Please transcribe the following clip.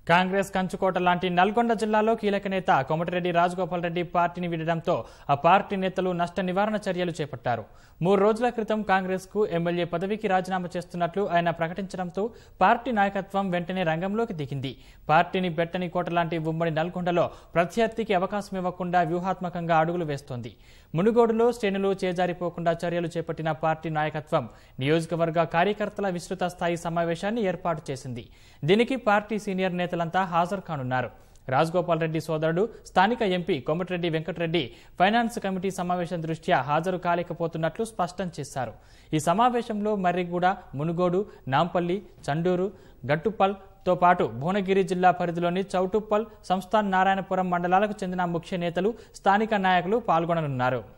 కాంగ్రెస్ కంచుకోట లాంటి నల్గొండ జిల్లాలో కీలక నేత కోమటిరెడ్డి రాజగోపాల్ రెడ్డి పార్టీని వీడడంతో ఆ పార్టీ నేతలు నష్ట నివారణ చర్యలు చేపట్టారు మూడు రోజుల క్రితం కాంగ్రెస్ కు ఎమ్మెల్యే పదవికి రాజీనామా చేస్తున్నట్లు ఆయన ప్రకటించడంతో పార్టీ నాయకత్వం వెంటనే రంగంలోకి దిగింది పార్టీని బెట్టని కోట లాంటి ఉమ్మడి నల్గొండలో ప్రత్యర్థికి అవకాశం ఇవ్వకుండా వ్యూహాత్మకంగా అడుగులు వేస్తోంది మునుగోడులో శ్రేణులు చేజారిపోకుండా చర్యలు చేపట్టిన పార్టీ నాయకత్వం నియోజకవర్గ కార్యకర్తల విస్తృత స్థాయి సమావేశాన్ని ఏర్పాటు చేసింది దీనికి పార్టీ సీనియర్ నేతలంతా హాజరు కానున్నారు రాజగోపాల్ రెడ్డి సోదరుడు స్థానిక MP Komatireddy Venkatreddy finance committee సమావేశం దృష్ట్యా హాజరు కాలేకపోతున్నట్లు స్పష్టం చేశారు ఈ సమావేశంలో మర్రిగూడ మునుగోడు నాంపల్లి చండూరు గట్టుపల్ తో పాటు భువనగిరి జిల్లా పరిధిలోని చౌటుప్పల్ సంస్థాన్ నారాయణపురం మండలాలకు చెందిన ముఖ్య నేతలు స్థానిక నాయకులు పాల్గొననున్నారు